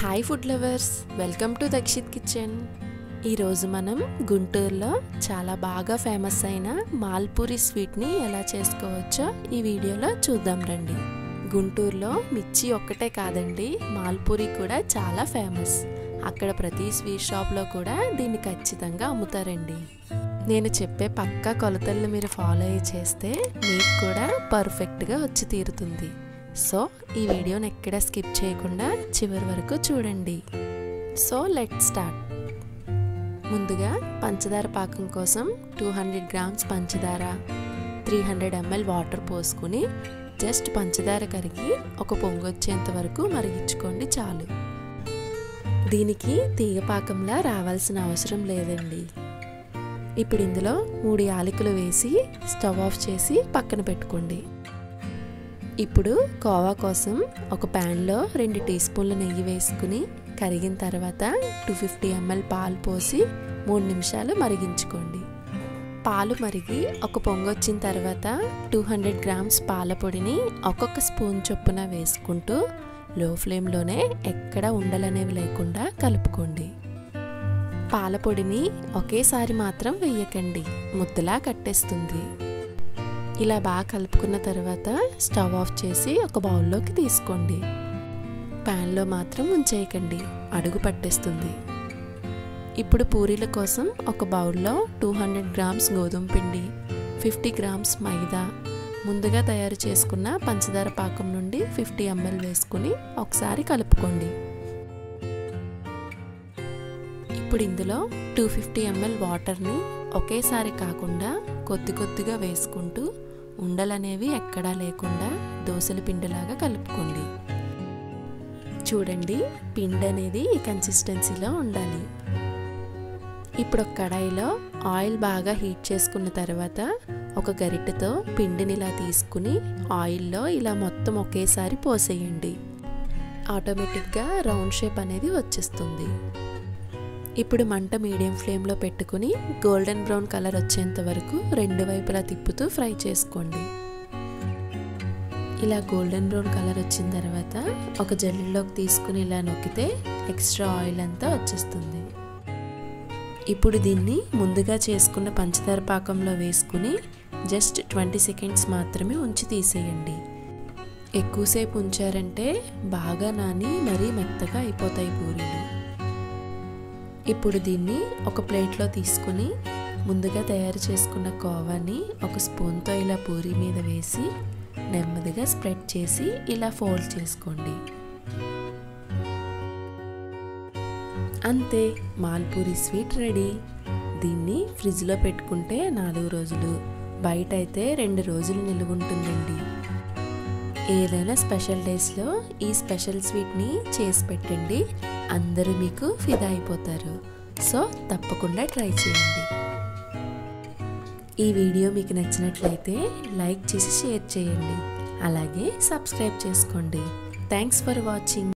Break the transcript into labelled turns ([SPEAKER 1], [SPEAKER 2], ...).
[SPEAKER 1] hi food lovers welcome to Dakshit kitchen ఈరోజు మనం గుంటూరులో చాలా బాగా ఫేమస్ అయిన మాల్పూరి స్వీట్ని ఎలా చేసుకోవచ్చో ఈ వీడియోలో చూద్దాం రండి గుంటూరులో మిర్చి ఒక్కటే కాదండి మాల్పూరి కూడా చాలా ఫేమస్ అక్కడ ప్రతి స్వీట్ షాప్లో కూడా దీన్ని ఖచ్చితంగా అమ్ముతారండి నేను చెప్పే పక్కా కొలతలను మీరు ఫాలో అయ్యి చేస్తే మీకు కూడా పర్ఫెక్ట్గా వచ్చి తీరుతుంది సో ఈ వీడియోని ఎక్కడ స్కిప్ చేయకుండా చివరి వరకు చూడండి సో లెట్ స్టార్ట్ ముందుగా పంచదార పాకం కోసం టూ హండ్రెడ్ గ్రామ్స్ పంచదార త్రీ హండ్రెడ్ ఎంఎల్ వాటర్ పోసుకుని జస్ట్ పంచదార కరిగి ఒక పొంగు వచ్చేంత వరకు మరిగించుకోండి చాలు దీనికి తీగ పాకంలా రావాల్సిన అవసరం లేదండి ఇప్పుడు ఇందులో మూడు యాలకులు వేసి స్టవ్ ఆఫ్ చేసి పక్కన పెట్టుకోండి ఇప్పుడు కోవా కోసం ఒక ప్యాన్లో రెండు టీ స్పూన్ల నెయ్యి వేసుకుని కరిగిన తర్వాత టూ ఫిఫ్టీ ఎంఎల్ పాలు పోసి మూడు నిమిషాలు మరిగించుకోండి పాలు మరిగి ఒక పొంగు వచ్చిన తర్వాత టూ హండ్రెడ్ గ్రామ్స్ పాల పొడిని ఒక్కొక్క స్పూన్ చొప్పున వేసుకుంటూ లో ఫ్లేమ్లోనే ఎక్కడ ఉండలనేవి లేకుండా కలుపుకోండి పాల పొడిని ఒకేసారి మాత్రం వేయకండి ముద్దలా కట్టేస్తుంది ఇలా బాగా కలుపుకున్న తర్వాత స్టవ్ ఆఫ్ చేసి ఒక బౌల్లోకి తీసుకోండి ప్యాన్లో మాత్రం ఉంచేయకండి అడుగు పట్టేస్తుంది ఇప్పుడు పూరీల కోసం ఒక బౌల్లో టూ హండ్రెడ్ గ్రామ్స్ గోధుమ పిండి ఫిఫ్టీ గ్రామ్స్ మైదా ముందుగా తయారు చేసుకున్న పంచదార పాకం నుండి ఫిఫ్టీ ఎంఎల్ వేసుకుని ఒకసారి కలుపుకోండి ఇప్పుడు ఇందులో టూ ఫిఫ్టీ ఎంఎల్ వాటర్ని ఒకేసారి కాకుండా కొద్ది కొద్దిగా వేసుకుంటూ ఉండలనేవి ఎక్కడా లేకుండా దోశల పిండిలాగా కలుపుకోండి చూడండి పిండి అనేది ఈ కన్సిస్టెన్సీలో ఉండాలి ఇప్పుడు ఒక కడాయిలో ఆయిల్ బాగా హీట్ చేసుకున్న తర్వాత ఒక గరిటెతో పిండిని ఇలా తీసుకుని ఆయిల్లో ఇలా మొత్తం ఒకేసారి పోసేయండి ఆటోమేటిక్గా రౌండ్ షేప్ అనేది వచ్చేస్తుంది ఇప్పుడు మంట మీడియం ఫ్లేమ్లో పెట్టుకుని గోల్డెన్ బ్రౌన్ కలర్ వచ్చేంత వరకు రెండు వైపులా తిప్పుతూ ఫ్రై చేసుకోండి ఇలా గోల్డెన్ బ్రౌన్ కలర్ వచ్చిన తర్వాత ఒక జల్లిలోకి తీసుకుని ఇలా నొక్కితే ఎక్స్ట్రా ఆయిల్ అంతా వచ్చేస్తుంది ఇప్పుడు దీన్ని ముందుగా చేసుకున్న పంచదార పాకంలో వేసుకుని జస్ట్ ట్వంటీ సెకండ్స్ మాత్రమే ఉంచి తీసేయండి ఎక్కువసేపు ఉంచారంటే బాగా నాని మరీ మెత్తగా అయిపోతాయి పూరీలు ఇప్పుడు దీన్ని ఒక ప్లేట్లో తీసుకుని ముందుగా తయారు చేసుకున్న కోవాని ఒక స్పూన్తో ఇలా పూరి మీద వేసి నెమ్మదిగా స్ప్రెడ్ చేసి ఇలా ఫోల్డ్ చేసుకోండి అంతే మాల్పూరి స్వీట్ రెడీ దీన్ని ఫ్రిడ్జ్లో పెట్టుకుంటే నాలుగు రోజులు బయట అయితే రెండు రోజులు నిలువ ఉంటుందండి ఏదైనా స్పెషల్ డేస్లో ఈ స్పెషల్ స్వీట్ని చేసి పెట్టండి అందరూ మీకు ఫిదా అయిపోతారు సో తప్పకుండా ట్రై చేయండి ఈ వీడియో మీకు నచ్చినట్లయితే లైక్ చేసి షేర్ చేయండి అలాగే సబ్స్క్రైబ్ చేసుకోండి థ్యాంక్స్ ఫర్ వాచింగ్